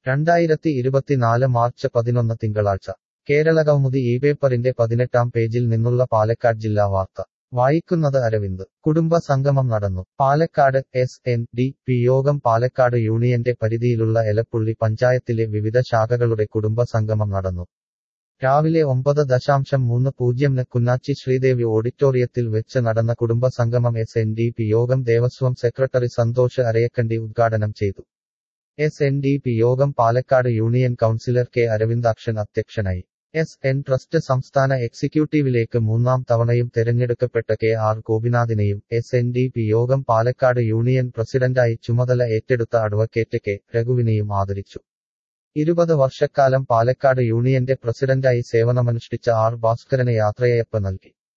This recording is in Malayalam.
രണ്ടായിരത്തി ഇരുപത്തിനാല് മാർച്ച് പതിനൊന്ന് തിങ്കളാഴ്ച കേരള കൗമുദി ഈ പേപ്പറിന്റെ പതിനെട്ടാം പേജിൽ നിന്നുള്ള പാലക്കാട് ജില്ലാ വാർത്ത വായിക്കുന്നത് അരവിന്ദ് കുടുംബ സംഗമം നടന്നു Palakkad S N D P യോഗം പാലക്കാട് യൂണിയന്റെ പരിധിയിലുള്ള എലപ്പുള്ളി പഞ്ചായത്തിലെ വിവിധ ശാഖകളുടെ കുടുംബ സംഗമം നടന്നു രാവിലെ ഒമ്പത് ദശാംശം മൂന്ന് പൂജ്യംന് കുന്നാച്ചി ശ്രീദേവി ഓഡിറ്റോറിയത്തിൽ വെച്ച് നടന്ന കുടുംബ സംഗമം എസ് എൻ ഡി പി യോഗം ദേവസ്വം സെക്രട്ടറി സന്തോഷ് അരയക്കണ്ടി ഉദ്ഘാടനം ചെയ്തു എസ് എൻ ഡി പി യോഗം Palakkad union councillor K Aravindakshan അധ്യക്ഷനായി എസ് എൻ ട്രസ്റ്റ് സംസ്ഥാന എക്സിക്യൂട്ടീവിലേക്ക് മൂന്നാം തവണയും തെരഞ്ഞെടുക്കപ്പെട്ട കെ ആർ ഗോപിനാഥിനെയും എസ് എൻ ഡി പി യോഗം പാലക്കാട് യൂണിയൻ പ്രസിഡന്റായി ചുമതല ഏറ്റെടുത്ത അഡ്വക്കേറ്റ് കെ രഘുവിനെയും ആദരിച്ചു ഇരുപത് വർഷക്കാലം പാലക്കാട് യൂണിയന്റെ പ്രസിഡന്റായി സേവനമനുഷ്ഠിച്ച ആർ ഭാസ്കരന് യാത്രയയപ്പ് നൽകി